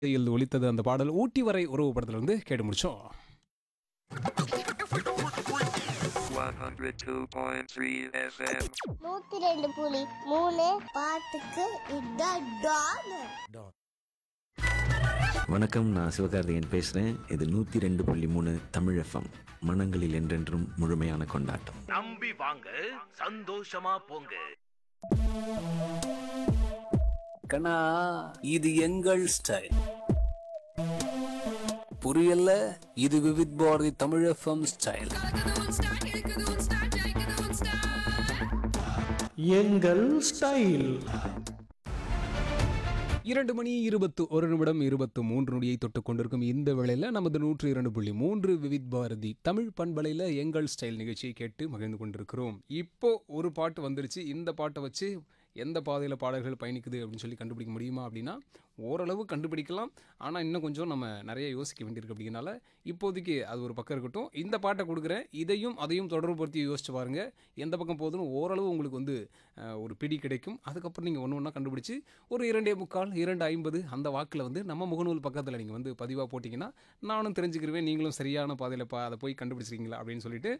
இல் ஒலித்தது அந்த பாடல் ஊட்டி வரை உறவு படத்துல இருந்து கேட்டு முடிச்சோம் 102.3 FM. நூத்தி ரெண்டு புலி மூணு பாட்டுக்கு இதான் டான் வணக்கம் நான் சிவகார்த்திகேயன் பேசுகிறேன் இது நூற்றி ரெண்டு புள்ளி மூணு தமிழ் எஃப்எம் மனங்களில் என்றென்றும் முழுமையான கொண்டாட்டம் நம்பி வாங்க சந்தோஷமா போங்க கண்ணா இது எங்கள் ஸ்டைல் புரியல இது விவித் பாரதி தமிழ் எஃப்எம் ஸ்டைல் எங்கள் ஸ்டைல் இரண்டு மணி இருபத்து ஒரு நிமிடம் இருபத்து மூன்று நொடியை தொட்டு கொண்டிருக்கும் இந்த வேளையில் நமது நூற்று இரண்டு புள்ளி மூன்று விவித் பாரதி தமிழ் பண்பலையில் எங்கள் ஸ்டைல் நிகழ்ச்சியை கேட்டு மகிழ்ந்து கொண்டிருக்கிறோம் இப்போ ஒரு பாட்டு வந்துருச்சு இந்த பாட்டை வச்சு எந்த பாதையில் பாடல்கள் பயணிக்குது அப்படின்னு சொல்லி கண்டுபிடிக்க முடியுமா அப்படின்னா ஓரளவு கண்டுபிடிக்கலாம் ஆனால் இன்னும் கொஞ்சம் நம்ம நிறைய யோசிக்க வேண்டியிருக்கு அப்படிங்கிறனால இப்போதைக்கு அது ஒரு பக்கம் இருக்கட்டும் இந்த பாட்டை கொடுக்குறேன் இதையும் அதையும் தொடர்புபடுத்தி யோசிச்சு பாருங்க எந்த பக்கம் போகுதுன்னு ஓரளவு உங்களுக்கு வந்து அஹ், ஒரு பிடி கிடைக்கும் அதுக்கப்புறம் நீங்கள் ஒன்று ஒன்றா கண்டுபிடிச்சு ஒரு இரண்டே முக்கால் இரண்டு ஐம்பது அந்த வாக்கில் வந்து நம்ம முகநூல் பக்கத்தில் நீங்கள் வந்து பதிவாக போட்டிங்கன்னா நானும் தெரிஞ்சுக்கிருவேன் நீங்களும் சரியான பாதையில் பா அதை போய் கண்டுபிடிச்சிருக்கீங்களா அப்படின்னு சொல்லிட்டு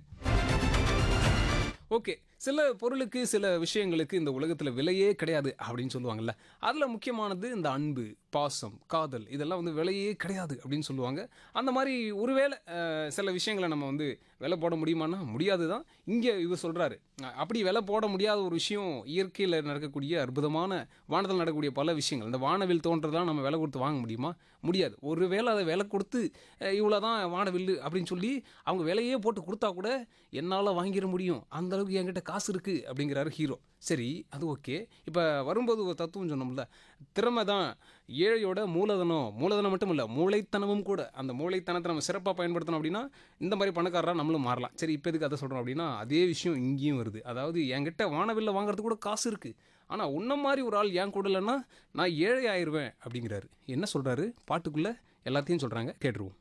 ஓகே சில பொருளுக்கு சில விஷயங்களுக்கு இந்த உலகத்தில் விலையே கிடையாது அப்படின்னு சொல்லுவாங்கல்ல அதில் முக்கியமானது இந்த அன்பு பாசம் காதல் இதெல்லாம் வந்து விலையே கிடையாது அப்படின்னு சொல்லுவாங்க அந்த மாதிரி ஒருவேளை அஹ், சில விஷயங்களை நம்ம வந்து விலை போட முடியுமான்னா முடியாது தான் இங்கே இவர் சொல்கிறாரு அப்படி விலை போட முடியாத ஒரு விஷயம் இயற்கையில் நடக்கக்கூடிய அற்புதமான வானத்தில் நடக்கக்கூடிய பல விஷயங்கள் இந்த வானவில் தோன்றதெல்லாம் நம்ம விலை கொடுத்து வாங்க முடியுமா முடியாது ஒருவேளை அதை விலை கொடுத்து இவ்வளோ தான் வானவில் அப்படின்னு சொல்லி அவங்க விலையே போட்டு கொடுத்தா கூட என்னால் வாங்கிட முடியும் அந்த அளவுக்கு என்கிட்ட காசு இருக்குது அப்படிங்கிறாரு ஹீரோ சரி அது ஓகே இப்போ வரும்போது ஒரு தத்துவம் சொன்னோம்ல திறமை தான் ஏழையோட மூலதனம் மூலதனம் மட்டும் இல்லை மூளைத்தனமும் கூட அந்த மூளைத்தனத்தை நம்ம சிறப்பாக பயன்படுத்தணும் அப்படின்னா இந்த மாதிரி பணக்காரராக நம்மளும் மாறலாம் சரி இப்போ எதுக்கு அதை சொல்கிறோம் அப்படின்னா அதே விஷயம் இங்கேயும் வருது அதாவது என்கிட்ட வானவில்ல வாங்குறதுக்கு கூட காசு இருக்குது ஆனால் உன்ன மாதிரி ஒரு ஆள் ஏன் கூட இல்லைன்னா நான் ஏழை ஆயிடுவேன் அப்படிங்கிறாரு என்ன சொல்கிறாரு பாட்டுக்குள்ளே எல்லாத்தையும் சொல்கிறாங்க கேட்டுருவோம்